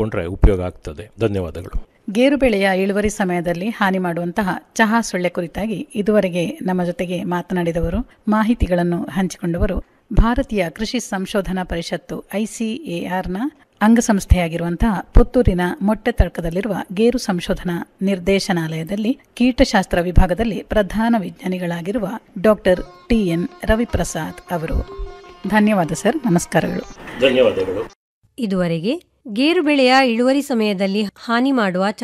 ಮಾಡಿಕೊಂಡ್ರೆ ಉಪಯೋಗ ಆಗ್ತದೆ ಧನ್ಯವಾದಗಳು ಗೇರು ಬೆಳೆಯ ಇಳುವರಿ ಸಮಯದಲ್ಲಿ ಹಾನಿ ಮಾಡುವಂತಹ ಚಹಾ ಸೊಳ್ಳೆ ಕುರಿತಾಗಿ ಇದುವರೆಗೆ ನಮ್ಮ ಜೊತೆಗೆ ಮಾತನಾಡಿದವರು ಮಾಹಿತಿಗಳನ್ನು ಹಂಚಿಕೊಂಡವರು ಭಾರತೀಯ ಕೃಷಿ ಸಂಶೋಧನಾ ಪರಿಷತ್ತು ಐಸಿಎಆರ್ನ ಅಂಗಸಂಸ್ಥೆಯಾಗಿರುವಂತಹ ಪುತ್ತೂರಿನ ಮೊಟ್ಟೆತಡ್ಕದಲ್ಲಿರುವ ಗೇರು ಸಂಶೋಧನಾ ನಿರ್ದೇಶನಾಲಯದಲ್ಲಿ ಕೀಟಶಾಸ್ತ್ರ ವಿಭಾಗದಲ್ಲಿ ಪ್ರಧಾನ ವಿಜ್ಞಾನಿಗಳಾಗಿರುವ ಡಾಕ್ಟರ್ ಟಿಎನ್ ರವಿಪ್ರಸಾದ್ ಅವರು ಧನ್ಯವಾದ ಸರ್ ನಮಸ್ಕಾರಗಳು ಧನ್ಯವಾದಗಳು ಇದುವರೆಗೆ ಗೇರು ಬೆಳೆಯ ಇಳುವರಿ ಸಮಯದಲ್ಲಿ ಹಾನಿ ಮಾಡುವ